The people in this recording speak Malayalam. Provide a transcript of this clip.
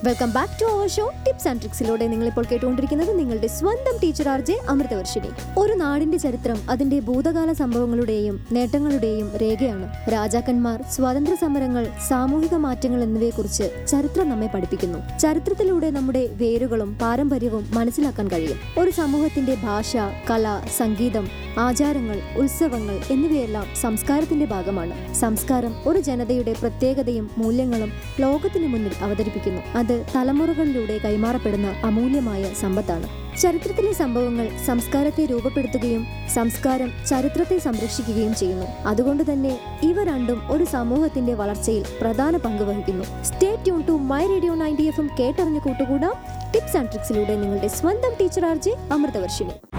welcome back to our show tips and ട്രിക്സിലൂടെ നിങ്ങൾ ഇപ്പോൾ കേട്ടുകൊണ്ടിരിക്കുന്നത് നിങ്ങളുടെ സ്വന്തം ടീച്ചർ ആർ ജെ അമൃതവർഷിനി ഒരു നാടിന്റെ ചരിത്രം അതിന്റെ ഭൂതകാല സംഭവങ്ങളുടെയും നേട്ടങ്ങളുടെയും രേഖയാണ് രാജാക്കന്മാർ സ്വാതന്ത്ര്യ സമരങ്ങൾ സാമൂഹിക മാറ്റങ്ങൾ എന്നിവയെക്കുറിച്ച് ചരിത്രം നമ്മെ പഠിപ്പിക്കുന്നു ചരിത്രത്തിലൂടെ നമ്മുടെ വേരുകളും പാരമ്പര്യവും മനസ്സിലാക്കാൻ കഴിയും ഒരു സമൂഹത്തിന്റെ ഭാഷ കല സംഗീതം ആചാരങ്ങൾ ഉത്സവങ്ങൾ എന്നിവയെല്ലാം സംസ്കാരത്തിന്റെ ഭാഗമാണ് സംസ്കാരം ഒരു ജനതയുടെ പ്രത്യേകതയും മൂല്യങ്ങളും ലോകത്തിന് മുന്നിൽ അവതരിപ്പിക്കുന്നു അത് തലമുറകളിലൂടെ കൈമാറപ്പെടുന്ന അമൂല്യമായ സമ്പത്താണ് ചരിത്രത്തിലെ സംഭവങ്ങൾ സംസ്കാരത്തെ രൂപപ്പെടുത്തുകയും സംസ്കാരം ചരിത്രത്തെ സംരക്ഷിക്കുകയും ചെയ്യുന്നു അതുകൊണ്ട് തന്നെ ഇവ രണ്ടും ഒരു സമൂഹത്തിന്റെ വളർച്ചയിൽ പ്രധാന പങ്ക് വഹിക്കുന്നു stay tune to my radio ninety F M കേട്ടറിഞ്ഞു കൂട്ടുകൂടാം ടിപ്സ് ആൻഡ് ട്രിക്സിലൂടെ നിങ്ങളുടെ സ്വന്തം ടീച്ചർ ആർ ജെ അമൃതവർഷിണി